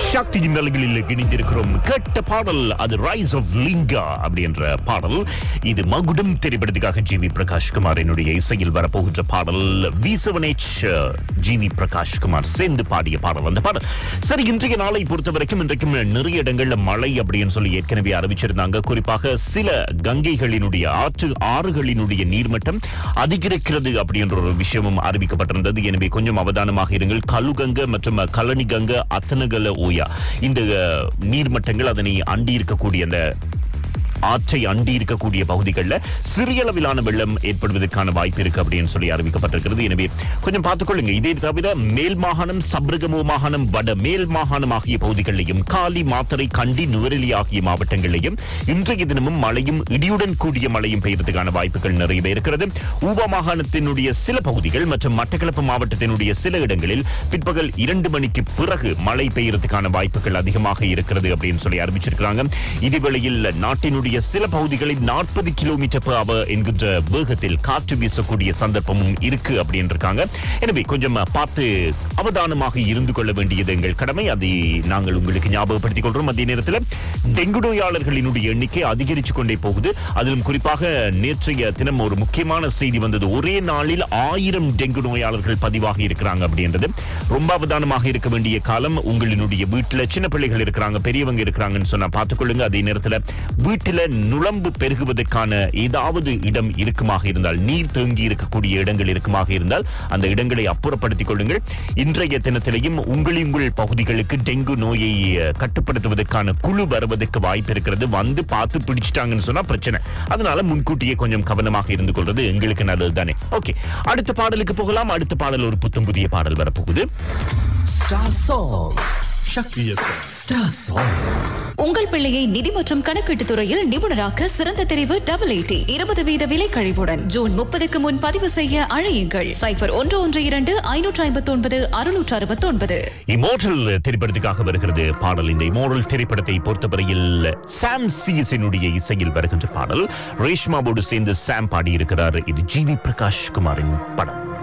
சக்தியின் நிலைகளில் இணைந்திருக்கிறோம் கேட்ட பாடல் அது ரைஸ் ஆஃப் லிங்கா அப்படின்ற பாடல் இது மகுடம் திரைப்படத்துக்காக ஜி வி பிரகாஷ் குமாரினுடைய இசையில் வரப்போகின்ற பாடல் வீசவனேச் ஜி வி பிரகாஷ் குமார் சேர்ந்து பாடிய பாடல் அந்த பாடல் சரி இன்றைய நாளை பொறுத்த வரைக்கும் இன்றைக்கும் நிறைய இடங்கள்ல மழை அப்படின்னு சொல்லி ஏற்கனவே அறிவிச்சிருந்தாங்க குறிப்பாக சில கங்கைகளினுடைய ஆற்று ஆறுகளினுடைய நீர்மட்டம் அதிகரிக்கிறது அப்படின்ற ஒரு விஷயமும் அறிவிக்கப்பட்டிருந்தது எனவே கொஞ்சம் அவதானமாக இருங்கள் கலுகங்க மற்றும் கலனிகங்க அத்தனகல ஓயா இந்த அஹ், நீர்மட்டங்கள் அதனை அண்டி இருக்கக்கூடிய அந்த ஆற்றை அண்டி இருக்கக்கூடிய பகுதிகளில் சிறிய அளவிலான வெள்ளம் ஏற்படுவதற்கான வாய்ப்பு இருக்கு அப்படின்னு சொல்லி அறிவிக்கப்பட்டிருக்கிறது எனவே கொஞ்சம் பார்த்துக்கொள்ளுங்க இதே தவிர மேல் மாகாணம் சப்ரகமோ மாகாணம் வட மேல் மாகாணம் ஆகிய பகுதிகளிலையும் காலி மாத்தறை கண்டி நுவரெலி ஆகிய மாவட்டங்களிலையும் இன்றைய தினமும் மழையும் இடியுடன் கூடிய மழையும் பெய்யறதுக்கான வாய்ப்புகள் நிறையவே இருக்கிறது ஊவா மாகாணத்தினுடைய சில பகுதிகள் மற்றும் மட்டக்களப்பு மாவட்டத்தினுடைய சில இடங்களில் பிற்பகல் இரண்டு மணிக்கு பிறகு மழை பெய்யறதுக்கான வாய்ப்புகள் அதிகமாக இருக்கிறது அப்படின்னு சொல்லி அறிவிச்சிருக்கிறாங்க இதேவேளையில் நாட்டினுடைய சில பகுதிகளில் நாற்பது கிலோமீட்டர் per hour என்கின்ற வேகத்தில் காற்று வீசக்கூடிய சந்தர்ப்பமும் இருக்கு அப்படின்னு இருக்காங்க எனவே கொஞ்சம் பார்த்து அவதானமாக இருந்து கொள்ள வேண்டியது எங்கள் கடமை அதை நாங்கள் உங்களுக்கு ஞாபகப்படுத்திக் கொள்றோம் அதே நேரத்தில் டெங்கு நோயாளர்களினுடைய எண்ணிக்கை அதிகரித்து கொண்டே போகுது அதிலும் குறிப்பாக நேற்றைய தினம் ஒரு முக்கியமான செய்தி வந்தது ஒரே நாளில் ஆயிரம் டெங்கு நோயாளர்கள் பதிவாகி இருக்கிறாங்க அப்படின்றது ரொம்ப அவதானமாக இருக்க வேண்டிய காலம் உங்களினுடைய வீட்டுல சின்ன பிள்ளைகள் இருக்கிறாங்க பெரியவங்க இருக்கிறாங்கன்னு சொன்னா பார்த்துக்கொள்ளுங்க அதே நேரத்துல வீட்டுல நுளம்பு பெருகுவதற்கான ஏதாவது இடம் இருக்குமாக இருந்தால் நீர் தேங்கி இருக்கக்கூடிய இடங்கள் இருக்குமாக இருந்தால் அந்த இடங்களை அப்புறப்படுத்திக் கொள்ளுங்கள் இன்றைய தினத்திலேயும் உங்கள் உங்கள் பகுதிகளுக்கு டெங்கு நோயை அஹ், கட்டுப்படுத்துவதற்கான குழு வருவதற்கு வாய்ப்பு இருக்கிறது வந்து பார்த்து பிடிச்சிட்டாங்கன்னு சொன்னா பிரச்சனை அதனால முன்கூட்டியே கொஞ்சம் கவனமாக இருந்து கொள்வது எங்களுக்கு நல்லது தானே ஓகே அடுத்த பாடலுக்கு போகலாம் அடுத்த பாடல் ஒரு புத்தம் புதிய பாடல் வரப்போகுது Star Song. சக்தி FM. Star Song. உங்கள் பிள்ளையை நிதி மற்றும் கணக்கீட்டு துறையில் நிபுணராக்க சிறந்த தெரிவு டபுள் எயிட்டி இருபது வீத விலை கழிவுடன் ஜூன் முப்பதுக்கு முன் பதிவு செய்ய அழையுங்கள் சைபர் ஒன்று ஒன்று இரண்டு ஐநூற்று ஐம்பத்தி ஒன்பது அறுநூற்று அறுபத்தி ஒன்பது இமோட்டல் திரைப்படத்துக்காக வருகிறது பாடல் இந்த இமோட்டல் திரைப்படத்தை பொறுத்தவரையில் சாம் சீஸினுடைய இசையில் வருகின்ற பாடல் ரேஷ்மாவோடு சேர்ந்து சாம் பாடியிருக்கிறார் இது ஜி வி பிரகாஷ் குமாரின் படம்